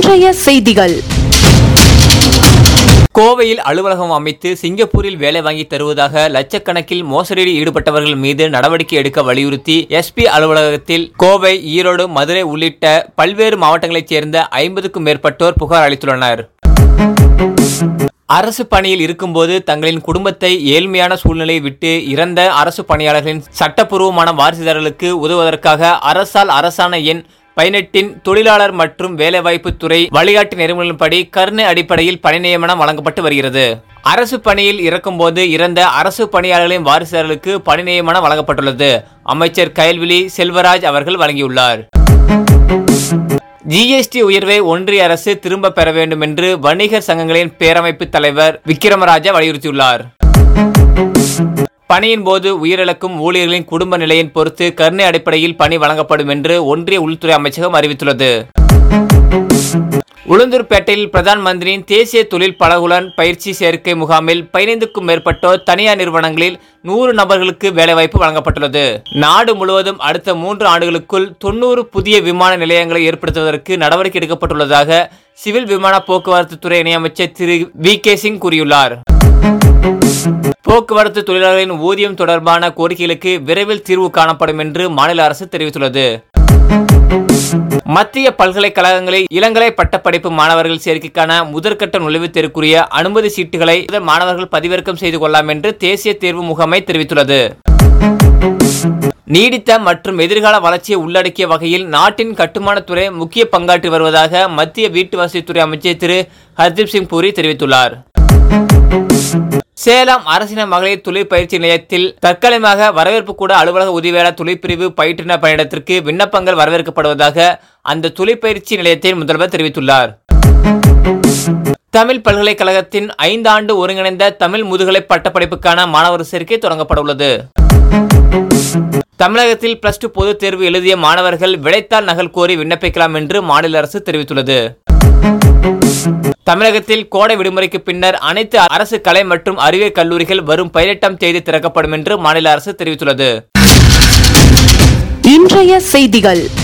இன்றைய செய்திகள் கோவையில் அலுவலகம் அமைத்து சிங்கப்பூரில் வேலை வாங்கி தருவதாக லட்சக்கணக்கில் மோசடியில் ஈடுபட்டவர்கள் மீது நடவடிக்கை எடுக்க வலியுறுத்தி எஸ்பி அலுவலகத்தில் கோவை ஈரோடு மதுரை உள்ளிட்ட பல்வேறு மாவட்டங்களைச் சேர்ந்த ஐம்பதுக்கும் மேற்பட்டோர் புகார் அளித்துள்ளனர் அரசு பணியில் இருக்கும்போது தங்களின் குடும்பத்தை ஏழ்மையான சூழ்நிலையை விட்டு இறந்த அரசு பணியாளர்களின் சட்டப்பூர்வமான வாரிசுதாரர்களுக்கு உதவுவதற்காக அரசால் அரசாணை எண் பதினெட்டின் தொழிலாளர் மற்றும் வேலைவாய்ப்பு துறை வழிகாட்டு நெறிமுறைகளின்படி கருணை அடிப்படையில் பணி நியமனம் வழங்கப்பட்டு வருகிறது அரசு பணியில் இறக்கும்போது இறந்த அரசு பணியாளர்களின் வாரிசுதாரர்களுக்கு பணி நியமனம் வழங்கப்பட்டுள்ளது அமைச்சர் கயல்விழி செல்வராஜ் அவர்கள் வழங்கியுள்ளார் ஜிஎஸ்டி உயர்வை ஒன்றிய அரசு திரும்ப பெற வேண்டும் என்று வணிகர் சங்கங்களின் பேரமைப்பு தலைவர் விக்ரமராஜா வலியுறுத்தியுள்ளார் பணியின் போது உயிரிழக்கும் ஊழியர்களின் குடும்ப நிலையின் பொறுத்து கருணை அடிப்படையில் பணி வழங்கப்படும் என்று ஒன்றிய உள்துறை அமைச்சகம் அறிவித்துள்ளது உளுந்தூர்பேட்டையில் பிரதான் மந்திரியின் தேசிய தொழில் பழகுலன் பயிற்சி சேர்க்கை முகாமில் பதினைந்துக்கும் மேற்பட்டோர் தனியார் நிறுவனங்களில் நூறு நபர்களுக்கு வேலைவாய்ப்பு வழங்கப்பட்டுள்ளது நாடு முழுவதும் அடுத்த மூன்று ஆண்டுகளுக்குள் தொண்ணூறு புதிய விமான நிலையங்களை ஏற்படுத்துவதற்கு நடவடிக்கை எடுக்கப்பட்டுள்ளதாக சிவில் விமான போக்குவரத்து துறை இணையமைச்சர் திரு வி கே சிங் கூறியுள்ளார் போக்குவரத்து தொழிலாளர்களின் ஊதியம் தொடர்பான கோரிக்கைகளுக்கு விரைவில் தீர்வு காணப்படும் என்று மாநில அரசு தெரிவித்துள்ளது மத்திய பல்கலைக்கழகங்களில் இளங்கலை பட்டப்படிப்பு மாணவர்கள் சேர்க்கைக்கான முதற்கட்ட நுழைவுத் தேர்வுக்குரிய அனுமதி சீட்டுகளை முதல் மாணவர்கள் பதிவிறக்கம் செய்து கொள்ளலாம் என்று தேசிய தேர்வு முகமை தெரிவித்துள்ளது நீடித்த மற்றும் எதிர்கால வளர்ச்சியை உள்ளடக்கிய வகையில் நாட்டின் கட்டுமானத்துறை முக்கிய பங்காற்றி வருவதாக மத்திய வீட்டு வசதித்துறை அமைச்சர் திரு ஹர்தீப் சிங் பூரி தெரிவித்துள்ளார் சேலம் அரசின மகளிர் தொழில் பயிற்சி நிலையத்தில் தற்காலிகமாக வரவேற்பு கூட அலுவலக உதவியாளர் தொழிற்பிரிவு பயிற்றுனர் பணியிடத்திற்கு விண்ணப்பங்கள் வரவேற்கப்படுவதாக அந்த தொழிற்பயிற்சி நிலையத்தின் முதல்வர் தெரிவித்துள்ளார் தமிழ் பல்கலைக்கழகத்தின் ஐந்து ஆண்டு ஒருங்கிணைந்த தமிழ் முதுகலை பட்டப்படிப்புக்கான மாணவர் சேர்க்கை தொடங்கப்பட உள்ளது தமிழகத்தில் பிளஸ் டூ பொதுத் தேர்வு எழுதிய மாணவர்கள் விடைத்தாள் நகல் கோரி விண்ணப்பிக்கலாம் என்று மாநில அரசு தெரிவித்துள்ளது தமிழகத்தில் கோடை விடுமுறைக்கு பின்னர் அனைத்து அரசு கலை மற்றும் அறிவியல் கல்லூரிகள் வரும் பதினெட்டாம் தேதி திறக்கப்படும் என்று மாநில அரசு தெரிவித்துள்ளது இன்றைய செய்திகள்